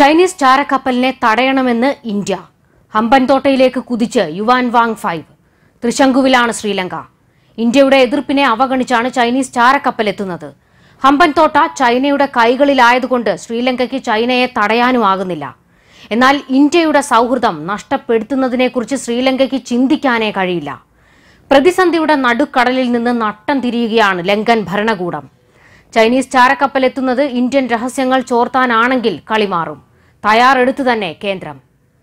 Chinese ചാരക്കപ്പലിനെ തടയണമെന്ന് ഇന്ത്യ ഹമ്പൻതോട്ടയിലേക്ക് കുതിച്ച് യുവാൻ വാങ് ഫൈവ് തൃശങ്കുവിലാണ് ശ്രീലങ്ക ഇന്ത്യയുടെ എതിർപ്പിനെ അവഗണിച്ചാണ് ചൈനീസ് ചാരക്കപ്പൽ എത്തുന്നത് ഹമ്പൻതോട്ട ചൈനയുടെ കൈകളിലായതുകൊണ്ട് ശ്രീലങ്കയ്ക്ക് ചൈനയെ തടയാനുമാകുന്നില്ല എന്നാൽ ഇന്ത്യയുടെ സൗഹൃദം നഷ്ടപ്പെടുത്തുന്നതിനെക്കുറിച്ച് ശ്രീലങ്കയ്ക്ക് ചിന്തിക്കാനേ കഴിയില്ല പ്രതിസന്ധിയുടെ നടുക്കടലിൽ നിന്ന് നട്ടം തിരിയുകയാണ് ലങ്കൻ ഭരണകൂടം ചൈനീസ് ചാരക്കപ്പൽ എത്തുന്നത് ഇന്ത്യൻ രഹസ്യങ്ങൾ ചോർത്താനാണെങ്കിൽ കളിമാറും തയ്യാറെടുത്തു തന്നെ കേന്ദ്രം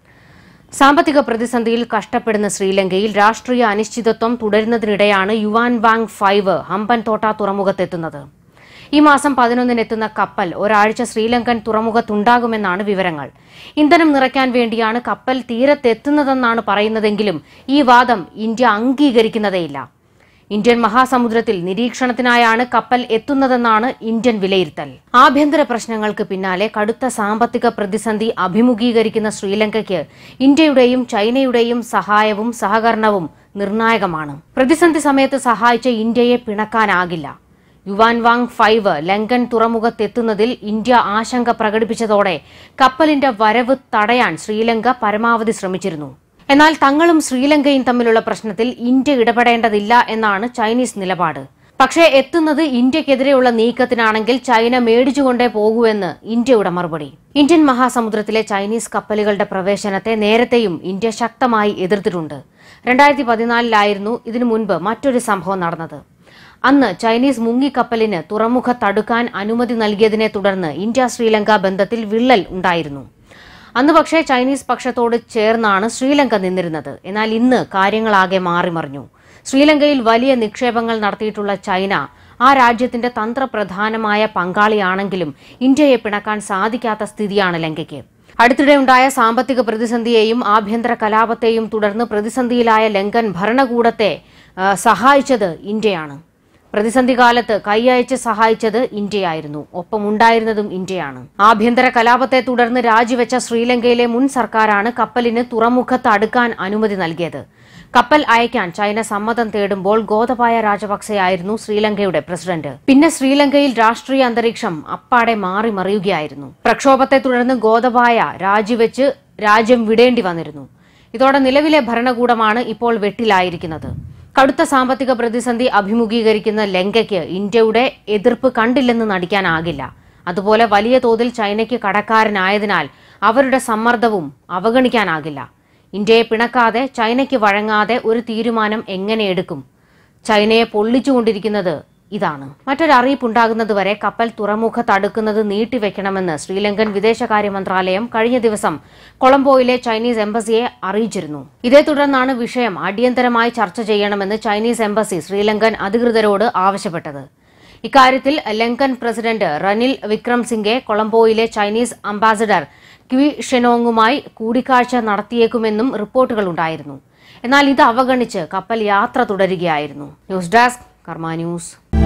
സാമ്പത്തിക പ്രതിസന്ധിയിൽ കഷ്ടപ്പെടുന്ന ശ്രീലങ്കയിൽ രാഷ്ട്രീയ അനിശ്ചിതത്വം തുടരുന്നതിനിടെയാണ് യുവാൻ വാങ് ഫൈവ് ഹമ്പൻതോട്ട തുറമുഖത്തെത്തുന്നത് ഈ മാസം പതിനൊന്നിനെത്തുന്ന കപ്പൽ ഒരാഴ്ച ശ്രീലങ്കൻ തുറമുഖത്തുണ്ടാകുമെന്നാണ് വിവരങ്ങൾ ഇന്ധനം നിറയ്ക്കാൻ വേണ്ടിയാണ് കപ്പൽ തീരത്തെത്തുന്നതെന്നാണ് പറയുന്നതെങ്കിലും ഈ വാദം ഇന്ത്യ അംഗീകരിക്കുന്നതേയില്ല ഇന്ത്യൻ മഹാസമുദ്രത്തിൽ നിരീക്ഷണത്തിനായാണ് കപ്പൽ എത്തുന്നതെന്നാണ് ഇന്ത്യൻ വിലയിരുത്തൽ ആഭ്യന്തര പ്രശ്നങ്ങൾക്ക് പിന്നാലെ കടുത്ത സാമ്പത്തിക പ്രതിസന്ധി അഭിമുഖീകരിക്കുന്ന ശ്രീലങ്കയ്ക്ക് ഇന്ത്യയുടെയും ചൈനയുടെയും സഹായവും സഹകരണവും നിർണായകമാണ് പ്രതിസന്ധി സമയത്ത് സഹായിച്ച ഇന്ത്യയെ പിണക്കാനാകില്ല യുവാൻ വാങ് ഫൈവ് ലങ്കൻ തുറമുഖത്തെത്തുന്നതിൽ ഇന്ത്യ ആശങ്ക പ്രകടിപ്പിച്ചതോടെ കപ്പലിന്റെ വരവ് തടയാൻ ശ്രീലങ്ക പരമാവധി ശ്രമിച്ചിരുന്നു എന്നാൽ തങ്ങളും ശ്രീലങ്കയും തമ്മിലുള്ള പ്രശ്നത്തിൽ ഇന്ത്യ ഇടപെടേണ്ടതില്ല എന്നാണ് ചൈനീസ് നിലപാട് പക്ഷേ എത്തുന്നത് ഇന്ത്യക്കെതിരെയുള്ള നീക്കത്തിനാണെങ്കിൽ ചൈന മേടിച്ചുകൊണ്ടേ പോകൂവെന്ന് ഇന്ത്യയുടെ മറുപടി ഇന്ത്യൻ മഹാസമുദ്രത്തിലെ ചൈനീസ് കപ്പലുകളുടെ പ്രവേശനത്തെ നേരത്തെയും ഇന്ത്യ ശക്തമായി എതിർത്തിട്ടുണ്ട് രണ്ടായിരത്തി പതിനാലിലായിരുന്നു ഇതിനു മുൻപ് മറ്റൊരു സംഭവം നടന്നത് അന്ന് ചൈനീസ് മുങ്ങിക്കപ്പലിന് തുറമുഖത്തടുക്കാൻ അനുമതി നൽകിയതിനെ തുടർന്ന് ഇന്ത്യ ശ്രീലങ്ക ബന്ധത്തിൽ വിള്ളൽ ഉണ്ടായിരുന്നു അന്ന് പക്ഷേ ചൈനീസ് പക്ഷത്തോട് ചേർന്നാണ് ശ്രീലങ്ക നിന്നിരുന്നത് എന്നാൽ ഇന്ന് കാര്യങ്ങളാകെ മാറിമറിഞ്ഞു ശ്രീലങ്കയിൽ വലിയ നിക്ഷേപങ്ങൾ നടത്തിയിട്ടുള്ള ചൈന ആ രാജ്യത്തിന്റെ തന്ത്രപ്രധാനമായ പങ്കാളിയാണെങ്കിലും ഇന്ത്യയെ പിണക്കാൻ സാധിക്കാത്ത സ്ഥിതിയാണ് ലങ്കയ്ക്ക് അടുത്തിടെയുണ്ടായ സാമ്പത്തിക പ്രതിസന്ധിയെയും ആഭ്യന്തര കലാപത്തെയും തുടർന്ന് പ്രതിസന്ധിയിലായ ലങ്കൻ ഭരണകൂടത്തെ ആ, സഹായിച്ചത് ഇന്ത്യയാണ് പ്രതിസന്ധി കാലത്ത് കൈയയച്ച് സഹായിച്ചത് ഇന്ത്യയായിരുന്നു ഒപ്പം ഉണ്ടായിരുന്നതും ഇന്ത്യയാണ് ആഭ്യന്തര കലാപത്തെ തുടർന്ന് രാജിവെച്ച ശ്രീലങ്കയിലെ മുൻ സർക്കാരാണ് കപ്പലിന് തുറമുഖത്ത് അടുക്കാൻ അനുമതി നൽകിയത് കപ്പൽ അയക്കാൻ ചൈന സമ്മതം തേടുമ്പോൾ ഗോതബായ രാജപക്സെയായിരുന്നു ശ്രീലങ്കയുടെ പ്രസിഡന്റ് പിന്നെ ശ്രീലങ്കയിൽ രാഷ്ട്രീയ അന്തരീക്ഷം അപ്പാടെ മാറി മറിയുകയായിരുന്നു പ്രക്ഷോഭത്തെ തുടർന്ന് ഗോതബായ രാജിവെച്ച് രാജ്യം വിടേണ്ടി വന്നിരുന്നു ഇതോടെ നിലവിലെ ഭരണകൂടമാണ് ഇപ്പോൾ വെട്ടിലായിരിക്കുന്നത് കടുത്ത സാമ്പത്തിക പ്രതിസന്ധി അഭിമുഖീകരിക്കുന്ന ലങ്കയ്ക്ക് ഇന്ത്യയുടെ എതിർപ്പ് കണ്ടില്ലെന്ന് നടിക്കാനാകില്ല അതുപോലെ വലിയ തോതിൽ ചൈനയ്ക്ക് കടക്കാരനായതിനാൽ അവരുടെ സമ്മർദ്ദവും അവഗണിക്കാനാകില്ല ഇന്ത്യയെ പിണക്കാതെ ചൈനയ്ക്ക് വഴങ്ങാതെ ഒരു തീരുമാനം എങ്ങനെ എടുക്കും ചൈനയെ പൊള്ളിച്ചുകൊണ്ടിരിക്കുന്നത് ഇതാണ് മറ്റൊരു അറിയിപ്പുണ്ടാകുന്നതുവരെ കപ്പൽ തുറമുഖത്തടുക്കുന്നത് നീട്ടിവെക്കണമെന്ന് ശ്രീലങ്കൻ വിദേശകാര്യ മന്ത്രാലയം കഴിഞ്ഞ ദിവസം കൊളംബോയിലെ ചൈനീസ് എംബസിയെ അറിയിച്ചിരുന്നു ഇതേ തുടർന്നാണ് വിഷയം അടിയന്തരമായി ചർച്ച ചെയ്യണമെന്ന് ചൈനീസ് എംബസി ശ്രീലങ്കൻ അധികൃതരോട് ആവശ്യപ്പെട്ടത് ഇക്കാര്യത്തിൽ ലങ്കൻ പ്രസിഡന്റ് റനിൽ വിക്രം സിംഗെ കൊളംബോയിലെ ചൈനീസ് അംബാസഡർ ക്വി ഷെനോങ്ങുമായി കൂടിക്കാഴ്ച നടത്തിയേക്കുമെന്നും റിപ്പോർട്ടുകളുണ്ടായിരുന്നു എന്നാൽ ഇത് അവഗണിച്ച് കപ്പൽ യാത്ര തുടരുകയായിരുന്നു ന്യൂസ് ഡെസ്ക് കർമ്മ ന്യൂസ്